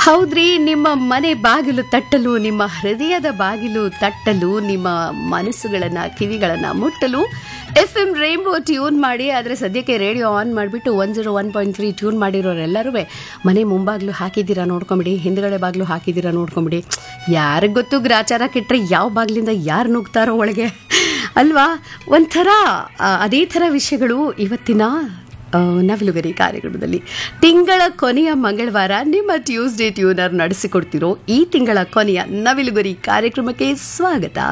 ಹೌದ್ರಿ ನಿಮ್ಮ ಮನೆ ಬಾಗಿಲು ತಟ್ಟಲು ನಿಮ್ಮ ಹೃದಯದ ಬಾಗಿಲು ತಟ್ಟಲು ನಿಮ್ಮ ಮನಸ್ಸುಗಳನ್ನ ಕಿವಿಗಳನ್ನ ಮುಟ್ಟಲು ಎಫ್ ಎಂ ರೈನ್ಬೋ ಟ್ಯೂನ್ ಮಾಡಿ ಆದರೆ ಸದ್ಯಕ್ಕೆ ರೇಡಿಯೋ ಆನ್ ಮಾಡಿಬಿಟ್ಟು one zero one point three tune ಮಾಡಿರೋರೆಲ್ಲರೂ ಮನೆ ಮುಂಬಾಗ್ಲು ಹಾಕಿದ್ದೀರಾ ನೋಡ್ಕೊಂಬಿಡಿ ಹಿಂದ್ಗಡೆ ಬಾಗಿಲು ಹಾಕಿದ್ದೀರಾ ನೋಡ್ಕೊಂಬಿಡಿ ಯಾರಿಗೆ ಗೊತ್ತು ಗ್ರಾಚಾರ ಕೆಟ್ಟರೆ ಯಾವ ಬಾಗಿಲಿಂದ ಯಾರು ನುಗ್ತಾರೋ ಒಳಗೆ ಅಲ್ವಾ ಒಂಥರ ಆ, ಅದೇ ಥರ ವಿಷಯಗಳು ಇವತ್ತಿನ ಆ, ನವಿಲುಗರಿ ಕಾರ್ಯಕ್ರಮದಲ್ಲಿ ತಿಂಗಳ ಕೊನೆಯ ಮಂಗಳವಾರ ನಿಮ್ಮ ಟ್ಯೂಸ್ಡೇ ಟ್ಯೂನರ್ ನಡೆಸಿಕೊಡ್ತಿರೋ ಈ ತಿಂಗಳ ಕೊನೆಯ ನವಿಲುಗರಿ ಕಾರ್ಯಕ್ರಮಕ್ಕೆ ಸ್ವಾಗತ